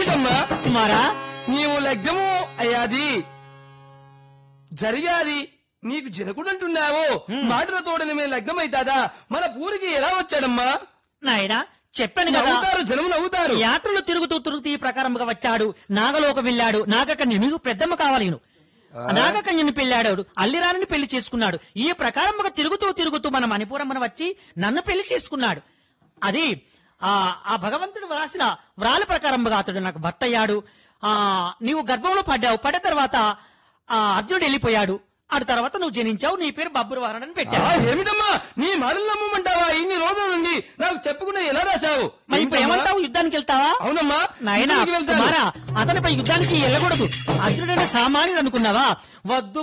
ఏమిటమ్మా కుమారా నీవు లగ్గము అయ్యాది జరిగాది నీకు జరగకుంటున్నావు మాటలతోడని మేము లగ్గమైతాదా మన పూరికి ఎలా వచ్చాడమ్మా నాయనా చెప్పాను కదా నవ్వుతారు జనము నవ్వుతారు యాత్రలు తిరుగుతూ తిరుగుతూ ఈ ప్రకారముగా వచ్చాడు నాగలోక వెళ్ళాడు నాగకన్య మీకు పెద్దమ్మ కావాలి ఈయన. నాగకన్యని పెళ్ళాడు అల్లిరాని పెళ్లి చేసుకున్నాడు ఈ ప్రకారముగా తిరుగుతూ తిరుగుతూ మన మణిపురమ్మను వచ్చి నన్ను పెళ్లి చేసుకున్నాడు అది ఆ ఆ భగవంతుడు వ్రాసిన వ్రాల ప్రకారముగా అతడు నాకు భర్త అయ్యాడు ఆ నీవు గర్భంలో పడ్డావు పడ్డ తర్వాత ఆ అర్జునుడు వెళ్ళిపోయాడు ఆ తర్వాత నువ్వు జనించావు నీ పేరు బబ్బురు వారని ఆ, పెట్టావు ఏమిటమ్మా నీ మాటలు నమ్మమంటావా ఇన్ని రోజుల నుండి నాకు చెప్పకుండా ఎలా రాశావు మరి ఇప్పుడు ఏమిటమ్మా? ఏమంటావు యుద్ధానికి వెళ్తావా అవునమ్మా నాయనా ఇంటికి వెళ్తాను. కుమారా అతనిపై యుద్ధానికి వెళ్ళకూడదు అర్జునుడైన సామాన్యుడు అనుకున్నావా వద్దు